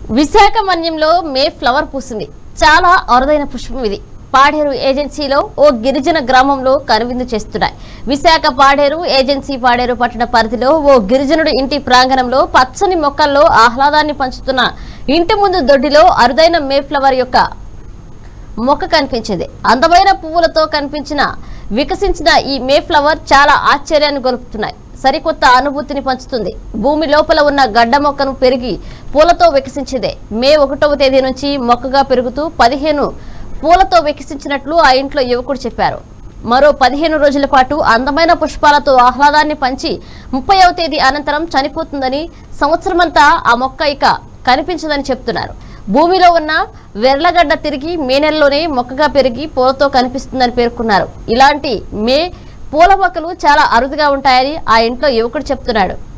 విశాఖ మన్యంలో మే ఫ్లవర్ పూసింది చాలా అరుదైన పుష్పం ఇది పాడేరు ఏజెన్సీలో ఓ గిరిజన గ్రామంలో కనువిందు చేస్తున్నాయి విశాఖ పాడేరు ఏజెన్సీ పాడేరు పట్టణ పరిధిలో ఓ గిరిజనుడు ఇంటి ప్రాంగణంలో పచ్చని మొక్కల్లో ఆహ్లాదాన్ని పంచుతున్న ఇంటి ముందు దొడ్డిలో అరుదైన మే ఫ్లవర్ యొక్క మొక్క కనిపించింది అందమైన పువ్వులతో కనిపించిన వికసించిన ఈ మే ఫ్లవర్ చాలా ఆశ్చర్యాన్ని గొలుపుతున్నాయి సరికొత్త అనుభూతిని పంచుతుంది భూమి లోపల ఉన్న గడ్డ మొక్కను పెరిగి పూలతో వికసించిందే మే ఒకటవ తేదీ నుంచి మొక్కగా పెరుగుతూ పదిహేను పూలతో వికసించినట్లు ఆ ఇంట్లో యువకుడు చెప్పారు మరో పదిహేను రోజుల పాటు అందమైన పుష్పాలతో ఆహ్లాదాన్ని పంచి ముప్పైవ తేదీ అనంతరం చనిపోతుందని సంవత్సరమంతా ఆ మొక్క ఇక కనిపించదని చెప్తున్నారు భూమిలో ఉన్న వెర్లగడ్డ తిరిగి మే నెలలోనే మొక్కగా పెరిగి పూలతో కనిపిస్తుందని పేర్కొన్నారు ఇలాంటి మే పూల మొక్కలు చాలా అరుదుగా ఉంటాయని ఆ ఇంట్లో యువకుడు చెప్తున్నాడు